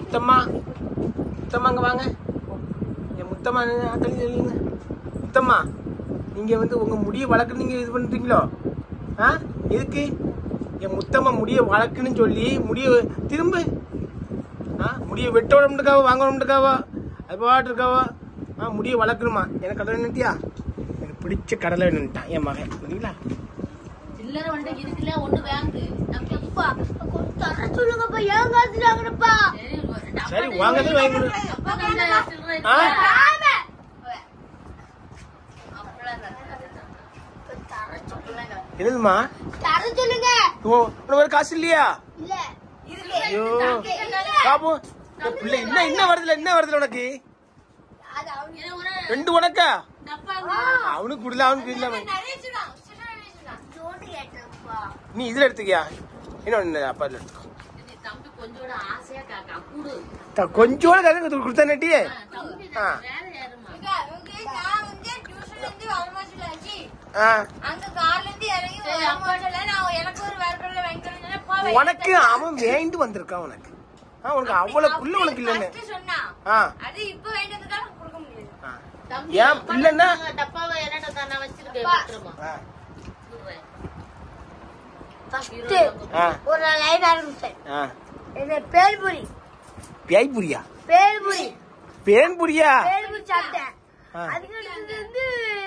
முத்தம்மா முத்தம்மா அங்க வாங்க என் முத்தம்மா தள்ளி தள்ளிங்க முத்தம்மா நீங்க வந்து உங்க முடிய வளர்க்க நீங்க இது பண்றீங்களோ ஆ எதுக்கு என் முத்தம்மா முடிய வளர்க்குன்னு சொல்லி முடிய திரும்ப ஆ முடிய வெட்டணும்னுக்காவோ வாங்கணும்னுக்காவோ அது பாட்டு இருக்காவோ ஆ முடிய வளர்க்கணுமா எனக்கு கடலை வேணுட்டியா எனக்கு பிடிச்ச கடலை வேணுன்ட்டான் என் மகன் சரிங்களா சில்லறை வந்துட்டு இருக்குல்ல ஒண்ணு வாங்கு நம்ம அப்பா கொஞ்சம் தர சொல்லுங்கப்பா ஏன் காசு வாங்குறப்பா சரி வாங்கதான் வாங்கி கொடு. அப்பா கையில சில்லறை ஆ? இருக்கா? தர சொல்லுங்க என்னதுமா தர சொல்லுங்க ஓ உனக்கு ஒரு காசு இல்லையா இல்ல ஐயோ பாபு இந்த பிள்ளை என்ன என்ன வருதுல என்ன வருதுல உனக்கு அது அவங்க இது ஒரு ரெண்டு உனக்கா டப்பாங்க. அவனுக்கு குடில அவனுக்கு இல்லாம நிறைய சொன்னான் சில்லறை சொன்னான் ஜோடி கேட்டப்பா நீ இதுல எடுத்துக்கியா என்ன அப்பா இதுல எடுத்துக்கோ இது தம்பி கொஞ்சோட ஆசையா காக்கா கூடு த- கொஞ்சோட கதை கொடுத்தா நட்டியே ஆ, தம்பி ஆ. வேற யாருமா நான் வந்து டியூஷன்ல இருந்து வரமாச்சுல ஆச்சு ஆ அங்க கார்ல இருந்து இறங்கி சரி, வரமாச்சுல நான் எனக்கு ஒரு வேற கடையில வாங்கி தரேன் போ உனக்கு அவன் வேண்டு வந்திருக்கான் உனக்கு ஆ உனக்கு அவ்வளவு புள்ள உனக்கு இல்லைன்னு ஃபர்ஸ்ட் சொன்னா ஆ அது இப்ப வேண்டதுக்காக கொடுக்க முடியாது ஆ. தம்பி ஏன் அப்பா இல்லைன்னா? நாங்க டப்பாவை என்னட்ட தான் நான் வச்சிருக்கேன் விட்டுருமா ஆ. சொல்றேன். ஃபர்ஸ்ட் ஆ ஒரு லைன் ஆரம்பிச்சேன் ஆ என்ன பேல்புரி பேய்புரியா பேல்புரி பேன்புரியா பேல்புரி சாப்பிட்டேன் ஆ. அதுக்கு அடுத்தது வந்து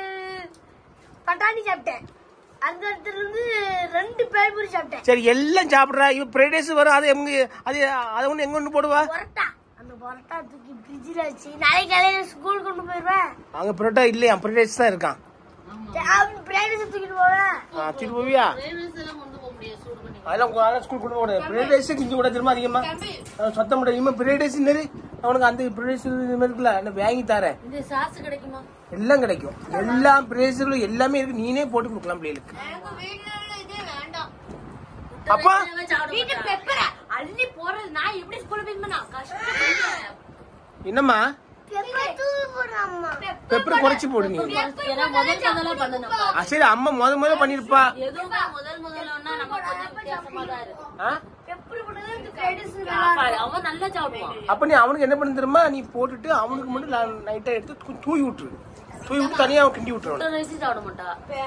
பட்டாணி சாப்பிட்டேன் அதுக்கு அடுத்தது வந்து ரெண்டு பேல்புரி சாப்பிட்டேன் சரி எல்லாம் சாப்பிடுறா இவ ஃப்ரைட் வரும் அது எங்க அது அதை ஒண்ணு எங்க ஒண்ணு போடுவா பரோட்டா அந்த பரோட்டா தூக்கி ஃப்ரிட்ஜில் வச்சு நாளைக்கு காலையில ஸ்கூல் கொண்டு போயிடுவேன் அங்க புரோட்டா இல்லையா ஃப்ரைட் தான் இருக்கான் அவன் பிரைவேட் தூக்கிட்டு போவேன் ஆ, தூக்கிட்டு போவியா Flavors எல்லாம் கொண்டு போக முடியாது சூடு பண்ணி அதெல்லாம் உங்க ஆளா ஸ்கூல் கொண்டு போட ஃப்ரைட் ரைஸ் கிஞ்சி கூட திரும்ப அதிகமா அவன் சத்தம் போட இவன் ஃப்ரைட் ரைஸ் என்னது அவனுக்கு அந்த ஃப்ரைட் ரைஸ் இது மாதிரி இருக்குல்ல என்ன வாங்கி தரேன் இந்த சாஸ் கிடைக்குமா எல்லாம் கிடைக்கும் எல்லா பிரைஸுகளும் எல்லாமே இருக்கு நீனே போட்டு கொடுக்கலாம் பிள்ளைகளுக்கு எனக்கு வீட்டுல உள்ள இதே வேண்டாம் அப்பா வீட்டு பெப்பர அள்ளி போறது நான் எப்படி ஸ்கூல்ல போய் பண்ணா கஷ்டம் என்னம்மா பெப்பர் தூக்கி போடுறாம்மா பெப்பர் குறைச்சு போடு நீ ஏன்னா முதல் முதல்ல பண்ணணும்ப்பா ஆ, சரி அம்மா முத முத பண்ணிருப்பா எதுவுமே முதல் முதல்லன்னா நம்ம கொஞ்சம் வித்தியாசமா தான் இருக்கும் ஆ? பெப்பர் போட்டது இந்த ஃப்ரைட் அப்பா, அவன் நல்லா சாப்பிடுவான் அப்ப நீ அவனுக்கு என்ன பண்ணு தெரியுமா நீ போட்டுட்டு அவனுக்கு மட்டும் நைட்டா எடுத்து தூ- தூவி விட்டுரு தூவி விட்டு தனியா அவன் கிண்டி விட்டுருவான் முட்டை ரைஸ் சாப்பிட மாட்டா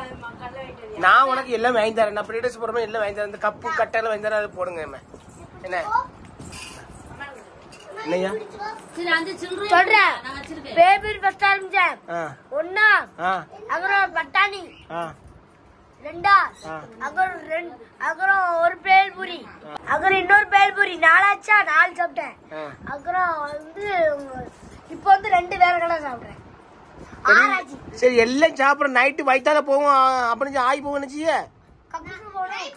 நான் உனக்கு எல்லாம் வாங்கி தரேன் நான் ஃப்ரைட் ரைஸ் போடுறேன் எல்லாம் வாங்கி தரேன் இந்த கப்பு கட்டை எல்லாம் வாங்கி தரேன் அதை போடுங்க என்ன என்ன என்னய்யா சரி அந்த சில்லறை சொல்றேன். நான் வச்சிருக்கேன் பேபி ஃபர்ஸ்ட் ஆரம்பிச்சேன் ஆ ஒன்னா ஆ அப்புறம் பட்டாணி ஆ ரெண்டா ஆ. அப்புறம் ரெண்டு அப்புறம் ஒரு பேல்புரி அப்புறம் இன்னொரு பேல்புரி நாலாச்சா நாலு சாப்பிட்டேன் ஆ. அப்புறம் வந்து இப்போ வந்து ரெண்டு வேற கடை சாப்பிட்றேன் ஆறாச்சு சரி எல்லாம் சாப்பிட்ற நைட்டு வயித்தால போவோம் அப்படின்னு ஆகி போகும் நினைச்சியே கக்கூஸ் போனேன்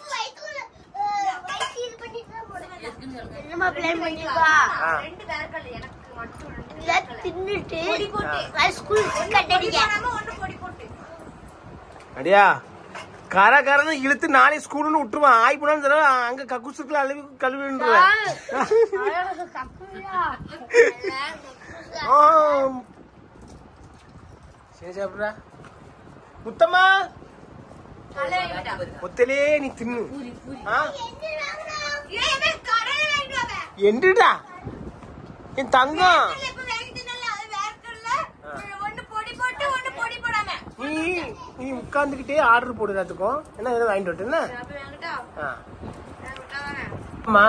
எதுக்குன்னு சொல்லுங்க என்னமா பிளான் பண்ணிருக்கா ஆ. ரெண்டு வேற கடையில எனக்கு மட்டும் ரெண்டு இதை தின்னுட்டு ஸ்கூல் கட்டடிக்க நம்ம ஒண்ணு பொடி போட்டு அடியா கர கரன்னு இழுத்து நாளை ஸ்கூல்னு விட்டுருவான் ஆய் போனாலும் தர அங்க கக்கூசுக்குள்ள அழுவி கழுவின்றுவேன் கக்குயா சரி சாப்பிட்றா முத்தம்மா முத்தலே நீ தின்னு ஆ? கடையில வாங்கிட்டு வாங்க என்றுடா என் தங்கம் இப்ப வாங்கிட்டு அது வேற கடையில ஒண்ணு பொடி போட்டு ஒண்ணு பொடி போடாம நீ நீ உட்காந்துக்கிட்டே ஆர்டர் போடுறதுக்கும் என்ன எதாவது வாங்கிட்டு வரட்டுன்னா அப்ப வாங்கிட்டா ஆ. அம்மா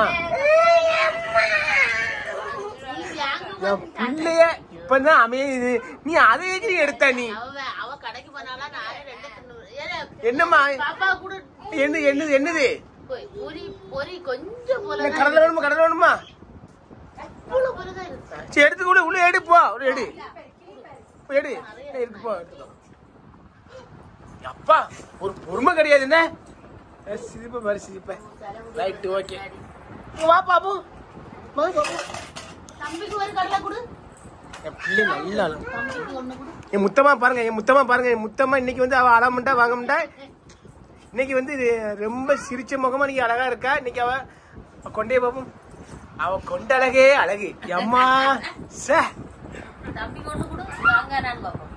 என் பிள்ளைய இப்பதான் அமையுது நீ அதை எதிரி எடுத்த நீ அவ அவ கடைக்கு போனாலா நானே ரெண்டு தின்னு ஏலே, என்னம்மா பாப்பா கூட என்ன என்னது என்னது போய் பொரி பொரி கொஞ்சம் போல என்ன கடலை வேணுமா கடலை வேணுமா இவ்வளவு பொரிதான் இருக்கு சரி எடுத்து உள்ள உள்ள எடு போ உள்ள எடு போ, எடு இருக்கு போ எடுத்துக்கோ. அப்பா ஒரு பொறுமை கிடையாது என்ன அஹ் சிரிப்ப பாரு சிரிப்ப ரைட் ஓகே வா பாபு வா பாபு தம்பிக்கு ஒரு கடலை கொடு என் பிள்ளை நல்ல ஆளு. தம்பிக்கு ஒண்ணு கொடு என் முத்தமா பாருங்க என் முத்தமா பாருங்க என் முத்தமா இன்னைக்கு வந்து அவ அழமுண்டா வாங்கமுண்டா இன்னைக்கு வந்து இது ரொம்ப சிரிச்ச முகமா நீங்க அழகா இருக்கா இன்னைக்கு அவ கொண்டே பாப்போம் அவ கொண்ட அழகே அழகு அம்மா சே தம்பிக்கு ஒண்ணு கொடு வாங்க நான் பாப்போம்